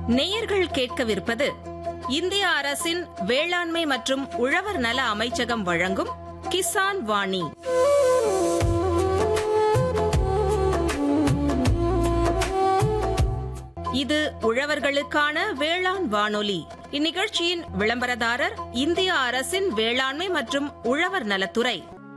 நேயர்கள் கேட்கவிருப்பது இந்திய அரசின் வேளாண்மை மற்றும் உழவர் நல அமைச்சகம் வழங்கும் கிசான் வாணி இது உழவர்களுக்கான வேளாண் வானொலி இந்நிகழ்ச்சியின் விளம்பரதாரர் இந்திய அரசின் வேளாண்மை மற்றும் உழவர் நலத்துறை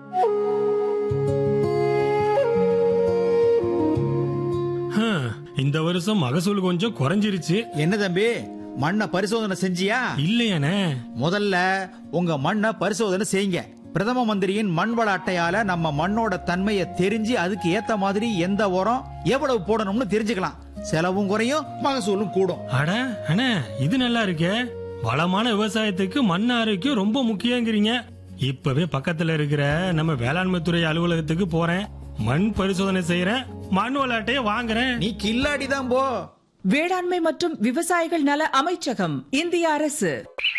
ஹம், இந்த வருஷம் மகசூல் கொஞ்சம் குறைஞ்சிருச்சு என்ன தம்பி மண்ணை பரிசோதனை செஞ்சியா இல்லையானே முதல்ல உங்க மண்ணை பரிசோதனை செய்யுங்க பிரதம மந்திரியின் மண் வள அட்டையால நம்ம மண்ணோட தன்மையை தெரிஞ்சு அதுக்கு ஏத்த மாதிரி எந்த உரம் எவ்வளவு போடணும்னு தெரிஞ்சுக்கலாம் செலவும் குறையும் மகசூலும் கூடும் அட அண்ணே இது நல்லா இருக்கே வளமான விவசாயத்துக்கு மண் ஆரோக்கியம் ரொம்ப முக்கியங்கிறீங்க இப்பவே பக்கத்துல இருக்கிற நம்ம வேளாண்மை துறை அலுவலகத்துக்கு போறேன் மண் பரிசோதனை செய்யறேன் மண் விளையாட்டையே வாங்குறேன் நீ கில்லாடி தான் போ வேளாண்மை மற்றும் விவசாயிகள் நல அமைச்சகம் இந்திய அரசு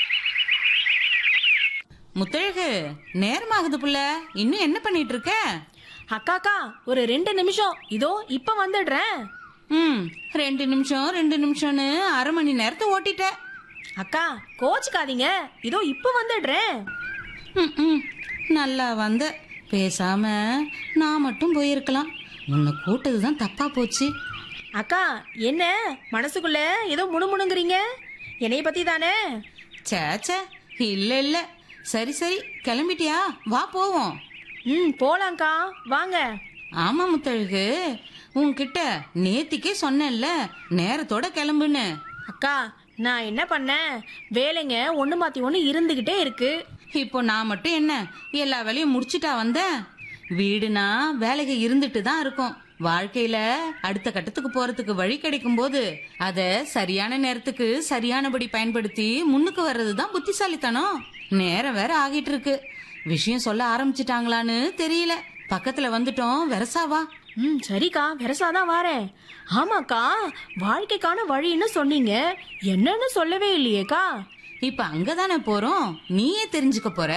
முத்தழகு நேரமாகுது புள்ள இன்னும் என்ன பண்ணிட்டு இருக்க அக்காக்கா ஒரு ரெண்டு நிமிஷம் இதோ இப்ப வந்துடுறேன் ம் ரெண்டு நிமிஷம் ரெண்டு நிமிஷம்னு அரை மணி நேரத்தை ஓட்டிட்ட அக்கா கோச்சுக்காதீங்க இதோ இப்ப வந்துடுறேன் ம், ம். நல்லா வந்த பேசாம நான் மட்டும் போயிருக்கலாம் உன்னை கூட்டதுதான் தப்பா போச்சு அக்கா என்ன மனசுக்குள்ள ஏதோ முணுமுணுங்கிறீங்க என்னைய பத்தி தானே சேச்சே இல்ல இல்ல சரி சரி கிளம்பிட்டியா வா போவோம் ம் போலாம்க்கா வாங்க ஆமா முத்தழகு உன்கிட்ட நேத்திக்கே சொன்னேன்ல நேரத்தோட கிளம்புன்னு அக்கா நான் என்ன பண்ணேன் வேலைங்க ஒண்ணு மாத்தி ஒண்ணு இருந்துகிட்டே இருக்கு இப்போ நான் மட்டும் என்ன எல்லா வேலையும் முடிச்சிட்டா வந்தேன் வீடுனா வேலைக்கு இருந்துட்டு தான் இருக்கும் வாழ்க்கையில அடுத்த கட்டத்துக்கு போறதுக்கு வழி கிடைக்கும் போது அத சரியான நேரத்துக்கு சரியானபடி பயன்படுத்தி முன்னுக்கு வர்றது தான் புத்திசாலித்தனம் நேரம் வேற ஆகிட்டு இருக்கு விஷயம் சொல்ல ஆரம்பிச்சிட்டாங்களான்னு தெரியல பக்கத்துல வந்துட்டோம் வெரசாவா ம் சரிக்கா பெருசாதான் வாரேன் ஆமாக்கா வாழ்க்கைக்கான வழின்னு சொன்னீங்க என்னன்னு சொல்லவே இல்லையேக்கா இப்ப அங்கதானே போறோம் நீயே தெரிஞ்சுக்க போற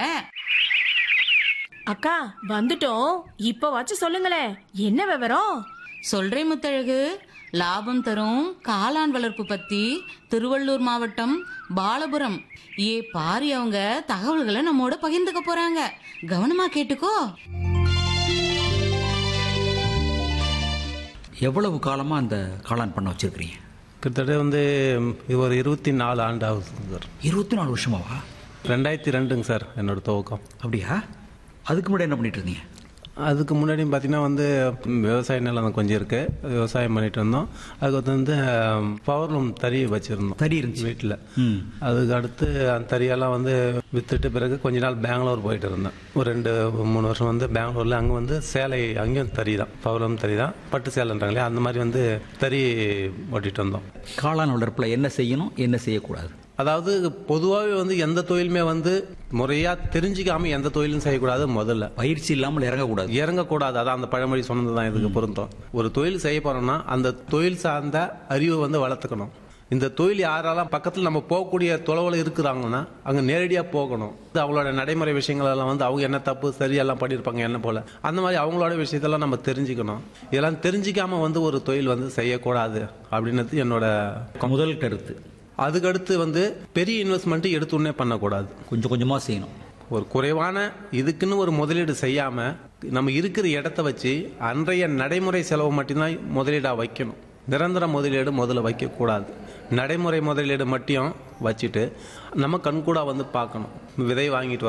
அக்கா வந்துட்டோம் இப்ப வச்சு சொல்லுங்களேன் என்ன விவரம் சொல்றேன் முத்தழகு லாபம் தரும் காளான் வளர்ப்பு பத்தி திருவள்ளூர் மாவட்டம் பாலபுரம் ஏ பாரி அவங்க தகவல்களை நம்மோட பகிர்ந்துக்க போறாங்க கவனமா கேட்டுக்கோ எவ்வளவு காலமா அந்த காளான் பண்ண வச்சிருக்கிறீங்க கிட்டத்தட்ட வந்து இது ஒரு இருபத்தி நாலு ஆண்டு ஆகுது சார் இருபத்தி நாலு வருஷமாவா ரெண்டாயிரத்தி ரெண்டுங்க சார் என்னோட துவக்கம் அப்படியா அதுக்கு முன்னாடி என்ன பண்ணிட்டு இருந்தீங்க அதுக்கு முன்னாடி பார்த்தீங்கன்னா வந்து விவசாய நிலம் கொஞ்சம் இருக்கு விவசாயம் பண்ணிட்டு இருந்தோம் அதுக்கு வந்து பவர்லூம் தறி வச்சிருந்தோம் தறி இருந்துச்சு. வீட்டில் ம். அதுக்கு அடுத்து அந்த தறியெல்லாம் வந்து வித்துட்டு பிறகு கொஞ்ச நாள் பெங்களூர் போயிட்டு இருந்தேன் ஒரு ரெண்டு மூணு வருஷம் வந்து பெங்களூர்ல அங்கே வந்து சேலை அங்கேயும் தறி தான் பவர்லூம் தறி தான் பட்டு சேலைன்றாங்களே அந்த மாதிரி வந்து தறி ஓட்டிட்டு வந்தோம் காளான் வளர்ப்புல என்ன செய்யணும் என்ன செய்யக்கூடாது அதாவது பொதுவாகவே வந்து எந்த தொழிலுமே வந்து முறையா தெரிஞ்சுக்காம எந்த தொழிலும் செய்யக்கூடாது முதல்ல பயிற்சி இல்லாமல் இறங்கக்கூடாது இறங்கக்கூடாது அதான் அந்த பழமொழி சொன்னது தான் இதுக்கு பொருத்தம் ஒரு தொழில் செய்ய போறோம்னா அந்த தொழில் சார்ந்த அறிவை வந்து வளர்த்துக்கணும் இந்த தொழில் யாரெல்லாம் பக்கத்தில் நம்ம போகக்கூடிய தொலைவில் இருக்கிறாங்கன்னா அங்கே நேரடியாக போகணும் இது அவங்களோட நடைமுறை விஷயங்கள் எல்லாம் வந்து அவங்க என்ன தப்பு சரியெல்லாம் பண்ணியிருப்பாங்க என்ன போல அந்த மாதிரி அவங்களோட விஷயத்தெல்லாம் நம்ம தெரிஞ்சுக்கணும் இதெல்லாம் தெரிஞ்சிக்காம வந்து ஒரு தொழில் வந்து செய்யக்கூடாது அப்படின்றது என்னோட முதல் கருத்து அதுக்கடுத்து வந்து பெரிய இன்வெஸ்ட்மெண்ட் எடுத்துடனே பண்ணக்கூடாது கொஞ்சம் கொஞ்சமா செய்யணும் ஒரு குறைவான இதுக்குன்னு ஒரு முதலீடு செய்யாம நம்ம இருக்கிற இடத்த வச்சு அன்றைய நடைமுறை செலவு மட்டும்தான் முதலீடா வைக்கணும் நிரந்தர முதலீடு முதல்ல வைக்கக்கூடாது நடைமுறை முதலீடு மட்டும் வச்சுட்டு நம்ம கண்கூடா வந்து பார்க்கணும் விதை வாங்கிட்டு